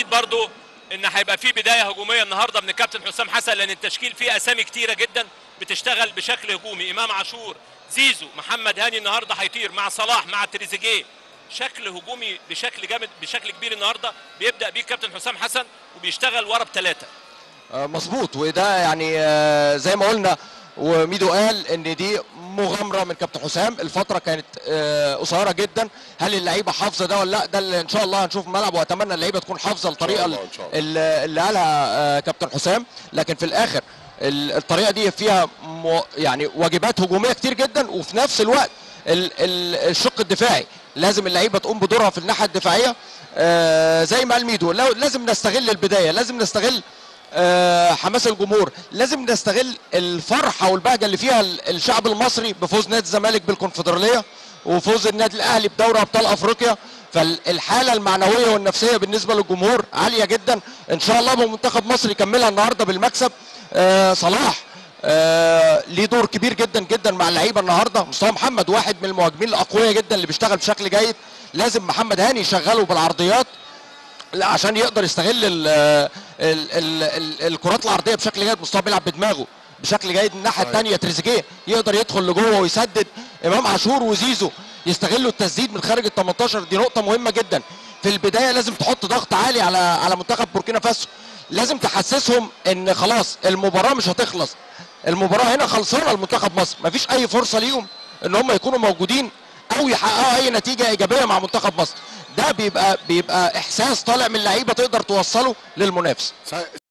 اكيد برضو ان هيبقى في بدايه هجوميه النهارده من الكابتن حسام حسن لان التشكيل فيه اسامي كتيره جدا بتشتغل بشكل هجومي امام عاشور زيزو محمد هاني النهارده هيطير مع صلاح مع تريزيجيه شكل هجومي بشكل جامد بشكل كبير النهارده بيبدا بيه الكابتن حسام حسن وبيشتغل ورا بثلاثه آه، مظبوط وده يعني آه، زي ما قلنا وميدو قال ان دي مغامره من كابتن حسام الفتره كانت آه، قصيره جدا هل اللعيبه حافظه ده ولا لا ده اللي ان شاء الله هنشوف الملعب واتمنى اللعيبه تكون حافظه الطريقه الله، إن شاء الله. اللي اللي قالها آه، كابتن حسام لكن في الاخر ال- الطريقه دي فيها مو- يعني واجبات هجوميه كتير جدا وفي نفس الوقت ال- ال- الشق الدفاعي لازم اللعيبه تقوم بدورها في الناحيه الدفاعيه آه، زي ما قال ميدو لو- لازم نستغل البدايه لازم نستغل آه، حماس الجمهور لازم نستغل الفرحه والبهجه اللي فيها ال- الشعب المصري بفوز نادي الزمالك بالكونفدراليه وفوز النادي الاهلي بدوري ابطال افريقيا فالحاله المعنويه والنفسيه بالنسبه للجمهور عاليه جدا ان شاء الله بمنتخب مصر يكملها النهارده بالمكسب آه، صلاح آه، ليه دور كبير جدا جدا مع اللعيبه النهارده مصطفى محمد واحد من المهاجمين الاقوياء جدا اللي بيشتغل بشكل جيد لازم محمد هاني يشغله بالعرضيات لا عشان يقدر يستغل ال ال ال ال الكرات العرضيه بشكل جيد مصطفى بيلعب بدماغه بشكل جيد الناحيه الثانيه تريزيجيه يقدر يدخل لجوه ويسدد امام عاشور وزيزو يستغلوا التسديد من خارج ال 18 دي نقطه مهمه جدا في البدايه لازم تحط ضغط عالي على على منتخب بوركينا فاسو لازم تحسسهم ان خلاص المباراه مش هتخلص المباراه هنا خلصانه لمنتخب مصر مفيش اي فرصه ليهم ان هم يكونوا موجودين او يحققوا اي نتيجه ايجابيه مع منتخب مصر ده بيبقى بيبقى احساس طالع من اللعيبه تقدر توصله للمنافس صحيح.